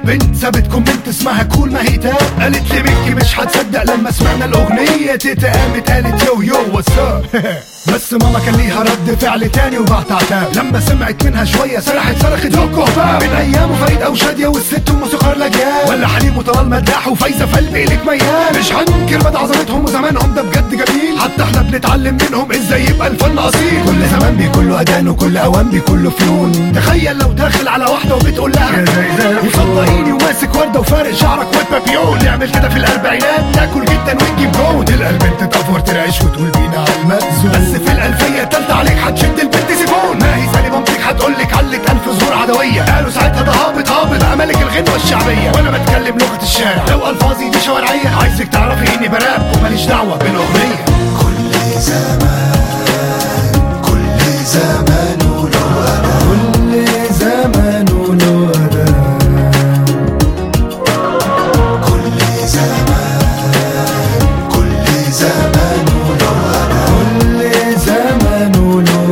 بنت سابت كومنت اسمها كول ما هي تاب قالت لي ميكي مش هتصدق لما سمعنا الاغنيه تيتا قامت قالت يو يو واتساب بس ماما كان ليها رد فعل تاني وبعت عتاب لما سمعت منها شويه سرحت صرخت هوكو هباب من ايام فريد او شاديه والست ام موسيقار لجان ولا حليم وطلال مداح وفايزه في قلبي لك ميال مش هننكر مدى عظمتهم وزمانهم ده بجد جميل حتى احنا بنتعلم منهم ازاي يبقى الفن اصيل كل زمان بيكون له اذان وكل اوان بيكون له فنون تخيل لو داخل على واحده وبتقول لها وصدقيني وماسك ورده وفارق شعرك وبابيون نعمل كده في الاربعينات تاكل جدا ونجيب جون تلقى البنت تقفر ترعش وتقول بينا على المأذون بس في الالفيه التالتة عليك هتشد البنت سيفون ما هي زي مامتك هتقول لك علت الف ظهور عدويه قالوا ساعتها ده هابط هابط بقى ملك الغنوه الشعبيه وانا بتكلم لغه الشارع لو الفاظي دي شوارعيه عايزك تعرفي اني براب وماليش دعوه بالاغنيه كل زمان كل زمان وله أنا كل زمان وله كل زمان كل زمان وله أنا كل زمان وله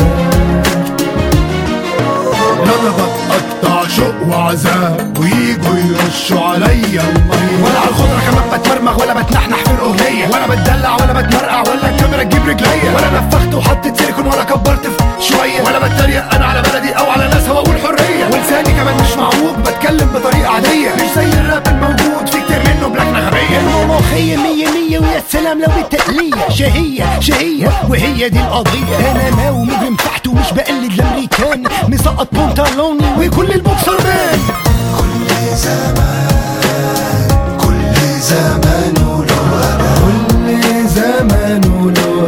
لما بتقطع شوق وعذاب ويجوا يرشوا عليا المية ولا على الخضرة كمان بتمرمغ ولا بتنحنح في الأغنية ولا بتدلع ولا بتمرقع ولا الكاميرا تجيب رجليا ولا نفخت وحطيت سيليكون ولا كبرت في شوية ولا بتريق أنا على بلدي أو على ناس وأقول حرية ولساني كمان مش معوج بتكلم بطريقة عادية مش زي الراب الموجود في كتير منه بلكنة غبية مخية مية مية ويا سلام لو بالتقلية شهية شهية وهي دي القضية أنا ناوي مجرم تحت ومش بقلد الأمريكان مسقط بنطلوني وكل البوكسر مان كل زمان كل زمان وله أنا كل زمان وله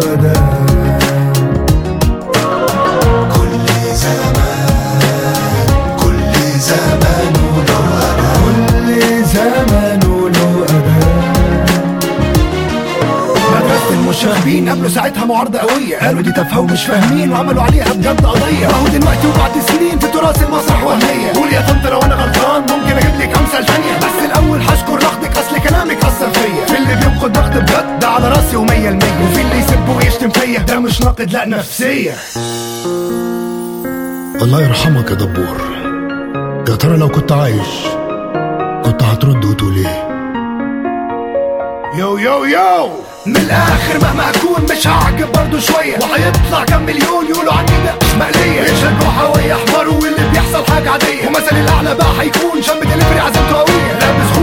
كل زمان كل زمان وله أنا كل زمان وله مدرسة المشاغبين قابلوا ساعتها معارضة قوية قالوا دي تافهة ومش فاهمين وعملوا عليها بجد قضية اهو دلوقتي وبعد سنين في تراث المسرح وهمية قول يا طنط لو انا غلطان ممكن اجيب لك امثال تانية بس الاول هشكر نقدك اصل كلامك اثر فيا في اللي بينقد نقد بجد ده على راسي ومية المية وفي اللي يسب ويشتم فيا ده مش ناقد لا نفسية الله يرحمك يا دبور يا ترى لو كنت عايش كنت هترد وتقول ايه يو يو يو من الاخر مهما اكون مش هعجب برضه شويه وهيطلع كام مليون يقولوا عني ده مش مقليه يشجعوا ويحمروا واللي بيحصل حاجه عاديه ومثلي الاعلى بقى هيكون شاب دليفري عزيمته قويه لابس